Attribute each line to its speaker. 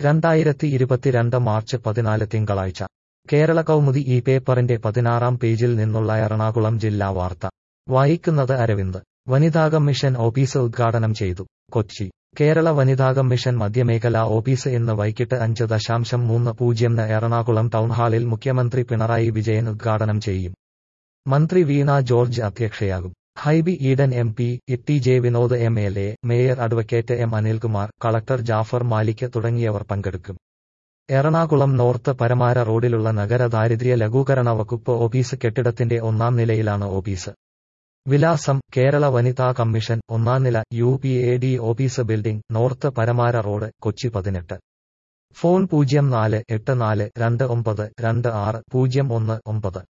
Speaker 1: രണ്ടായിരത്തി ഇരുപത്തിരണ്ട് മാർച്ച് പതിനാല് തിങ്കളാഴ്ച കേരള കൗമുദി ഈ പേപ്പറിന്റെ പതിനാറാം പേജിൽ നിന്നുള്ള എറണാകുളം ജില്ലാ വാർത്ത വായിക്കുന്നത് അരവിന്ദ് വനിതാ കമ്മീഷൻ ഓഫീസ് ഉദ്ഘാടനം ചെയ്തു കൊച്ചി കേരള വനിതാ കമ്മീഷൻ മധ്യമേഖലാ ഓഫീസ് ഇന്ന് വൈകിട്ട് അഞ്ച് ദശാംശം മൂന്ന് പൂജ്യംന് എറണാകുളം ടൗൺഹാളിൽ മുഖ്യമന്ത്രി പിണറായി വിജയൻ ഉദ്ഘാടനം ചെയ്യും മന്ത്രി വീണ ജോർജ് അധ്യക്ഷയാകും Hibi Eden M P T J Vinod M L A mayor advocate M Anilkumar collector Jafar Malik തുടങ്ങിയവർ പങ്കെടുക്കും എറണാകുളം നോർത്ത് പരമാര റോഡിലുള്ള നഗര ദാരിദ്ര്യ ലഘൂകരണ വകുപ്പ് ഓഫീസ് കെട്ടിടത്തിന്റെ ഒന്നാം നിലയിലാണ് ഓഫീസ് വിലാസം കേരള വനിതാ കമ്മീഷൻ ഒന്നാം നില U P A D office building north Paramara road Kochi പതിനെട്ട് ഫോൺ പൂജ്യം നാല് എട്ട് നാല് രണ്ട് ഒമ്പത് രണ്ട് ആറ് പൂജ്യം ഒന്ന് ഒമ്പത്